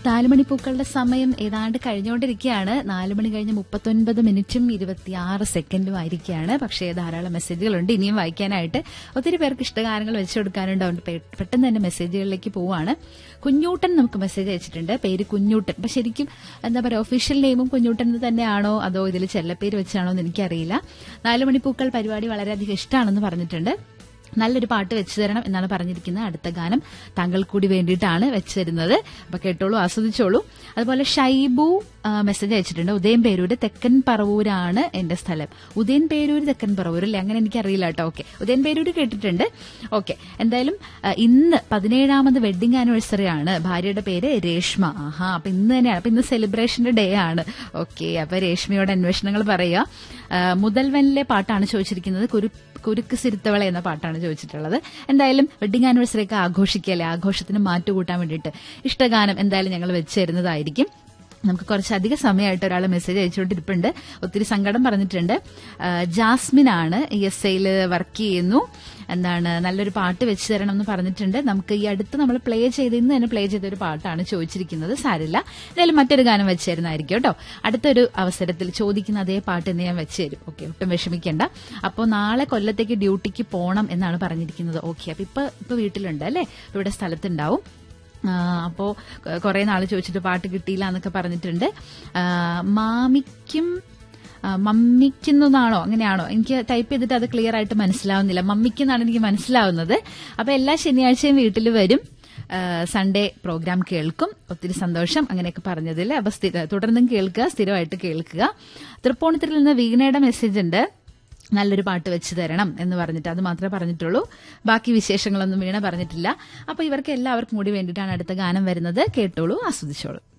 നാലുമണിപ്പൂക്കളുടെ സമയം ഏതാണ്ട് കഴിഞ്ഞുകൊണ്ടിരിക്കുകയാണ് നാല് മണി കഴിഞ്ഞ് മുപ്പത്തൊൻപത് മിനിറ്റും ഇരുപത്തിയാറ് സെക്കൻഡും ആയിരിക്കുകയാണ് പക്ഷേ ധാരാളം മെസ്സേജുകളുണ്ട് ഇനിയും വായിക്കാനായിട്ട് ഒത്തിരി പേർക്ക് ഇഷ്ടഗാനങ്ങൾ വെച്ചു കൊടുക്കാനുണ്ട് അതുകൊണ്ട് പെ- പെട്ടെന്ന് തന്നെ മെസ്സേജുകളിലേക്ക് പോവാണ് കുഞ്ഞൂട്ടൻ നമുക്ക് മെസ്സേജ് അയച്ചിട്ടുണ്ട് പേര് കുഞ്ഞൂട്ടൻ അപ്പൊ ശരിക്കും എന്താ പറയുക ഒഫീഷ്യൽ നെയിമും കുഞ്ഞൂട്ടൻ എന്ന് തന്നെയാണോ അതോ ഇതിൽ ചെല്ലപ്പേര് വെച്ചാണോ എന്ന് എനിക്കറിയില്ല നാലുമണിപ്പൂക്കൾ പരിപാടി വളരെയധികം ഇഷ്ടമാണെന്ന് പറഞ്ഞിട്ടുണ്ട് നല്ലൊരു പാട്ട് വെച്ചു തരണം എന്നാണ് പറഞ്ഞിരിക്കുന്നത് അടുത്ത ഗാനം താങ്കൾ കൂടി വേണ്ടിയിട്ടാണ് വെച്ചു തരുന്നത് അപ്പൊ കേട്ടോളൂ ആസ്വദിച്ചോളൂ അതുപോലെ ഷൈബു ആ, മെസ്സേജ് അയച്ചിട്ടുണ്ട് ഉദയൻ പേരൂര് തെക്കൻ പറവൂരാണ് എന്റെ സ്ഥലം ഉദയൻ പേരൂര് തെക്കൻ പറവൂർ അല്ലേ അങ്ങനെ എനിക്കറിയില്ല കേട്ടോ ഓക്കെ ഉദയൻ പേരൂര് കേട്ടിട്ടുണ്ട് ഓക്കെ എന്തായാലും ആ, ഇന്ന് പതിനേഴാമത് വെഡിങ് ആനിവേഴ്സറി ആണ് ഭാര്യയുടെ പേര് രേഷ്മ ആഹാ അപ്പൊ ഇന്ന് തന്നെയാണ് അപ്പൊ ഇന്ന് സെലിബ്രേഷന്റെ ഡേ ആണ് ഓക്കെ അപ്പൊ രേഷ്മയോട് അന്വേഷണങ്ങൾ പറയുക ആ, മുതൽവനിലെ പാട്ടാണ് ചോദിച്ചിരിക്കുന്നത് കുരു കുരുക്ക് സിരുത്തവള എന്ന പാട്ടാണ് ചോദിച്ചിട്ടുള്ളത് എന്തായാലും വെഡിങ് ആനിവേഴ്സറി ഒക്കെ ആഘോഷിക്കല്ലേ ആഘോഷത്തിന് മാറ്റുകൂട്ടാൻ വേണ്ടിയിട്ട് ഇഷ്ടഗാനം എന്തായാലും ഞങ്ങൾ വെച്ച് തരുന്നതായിരിക്കും നമുക്ക് കുറച്ചധികം സമയമായിട്ട് ഒരാൾ മെസ്സേജ് അയച്ചുകൊണ്ടിരിപ്പുണ്ട് ഒത്തിരി സങ്കടം പറഞ്ഞിട്ടുണ്ട് ആ, ജാസ്മിൻ ആണ് ഇ എസ് ഐയിൽ വർക്ക് ചെയ്യുന്നു എന്താണ് നല്ലൊരു പാട്ട് വെച്ച് തരണം എന്ന് പറഞ്ഞിട്ടുണ്ട് നമുക്ക് ഈ അടുത്ത് നമ്മൾ പ്ലേ ചെയ്ത് ഇന്ന് തന്നെ പ്ലേ ചെയ്ത ഒരു പാട്ടാണ് ചോദിച്ചിരിക്കുന്നത് സാരില്ല എന്തായാലും മറ്റൊരു ഗാനം വെച്ച് തരുന്നതായിരിക്കും കേട്ടോ അടുത്തൊരു അവസരത്തിൽ ചോദിക്കുന്ന അതേ പാട്ട് ഇന്ന് ഞാൻ വെച്ച് തരും ഓക്കെ ഒട്ടും വിഷമിക്കേണ്ട അപ്പോൾ നാളെ കൊല്ലത്തേക്ക് ഡ്യൂട്ടിക്ക് പോകണം എന്നാണ് പറഞ്ഞിരിക്കുന്നത് ഓക്കെ അപ്പൊ ഇപ്പൊ ഇപ്പൊ വീട്ടിലുണ്ട് അല്ലേ ഇവിടെ സ്ഥലത്തുണ്ടാവും ആ, അപ്പോ ക- കുറെ നാള് ചോദിച്ചിട്ട് പാട്ട് കിട്ടിയില്ല എന്നൊക്കെ പറഞ്ഞിട്ടുണ്ട് ആ, മാമിക്കും ആ, മമ്മിക്കുന്നാണോ അങ്ങനെയാണോ എനിക്ക് ടൈപ്പ് ചെയ്തിട്ട് അത് ക്ലിയർ ആയിട്ട് മനസ്സിലാവുന്നില്ല മമ്മിക്കെന്നാണ് എനിക്ക് മനസ്സിലാവുന്നത് അപ്പൊ എല്ലാ ശനിയാഴ്ചയും വീട്ടിൽ വരും ആ, സൺഡേ പ്രോഗ്രാം കേൾക്കും ഒത്തിരി സന്തോഷം അങ്ങനെയൊക്കെ പറഞ്ഞതിൽ അപ്പൊ സ്ഥിര തുടർന്നും കേൾക്കുക സ്ഥിരമായിട്ട് കേൾക്കുക തൃപ്പൂണിത്തുറയിൽ നിന്ന് വീണയുടെ മെസ്സേജ് ഉണ്ട് നല്ലൊരു പാട്ട് വെച്ച് തരണം എന്ന് പറഞ്ഞിട്ട് അത് മാത്രമേ പറഞ്ഞിട്ടുള്ളൂ ബാക്കി വിശേഷങ്ങളൊന്നും വീണ പറഞ്ഞിട്ടില്ല അപ്പൊ ഇവർക്ക് എല്ലാവർക്കും കൂടി വേണ്ടിയിട്ടാണ് അടുത്ത ഗാനം വരുന്നത് കേട്ടോളൂ ആസ്വദിച്ചോളൂ